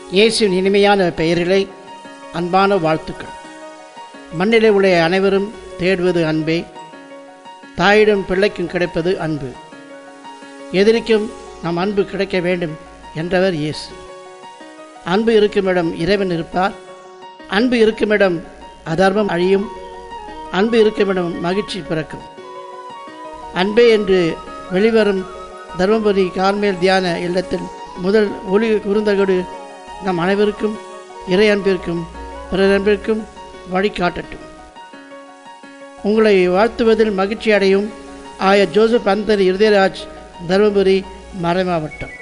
இயேசுவின் இனிமையான பெயரிலே அன்பான வாழ்த்துக்கள் மண்ணிலே உள்ள அனைவரும் தேடுவது அன்பே தாயிடம் பிள்ளைக்கும் கிடைப்பது அன்பு எதிரிக்கும் நம் அன்பு கிடைக்க வேண்டும் என்றவர் இயேசு அன்பு இருக்குமிடம் இறைவன் இருப்பார் அன்பு இருக்குமிடம் அதர்மம் அழியும் அன்பு இருக்குமிடம் மகிழ்ச்சி பிறக்கும் அன்பே என்று வெளிவரும் தர்மபுரி கார்மேல் தியான இல்லத்தில் முதல் ஒளி குறுந்தகடு நம் அனைவருக்கும் இறை அன்பிற்கும் பிறர் அன்பிற்கும் வழிகாட்டட்டும் உங்களை வாழ்த்துவதில் மகிழ்ச்சி அடையும் ஆய ஜோசப் அந்தரி இருதயராஜ் தருமபுரி மறைமாவட்டம்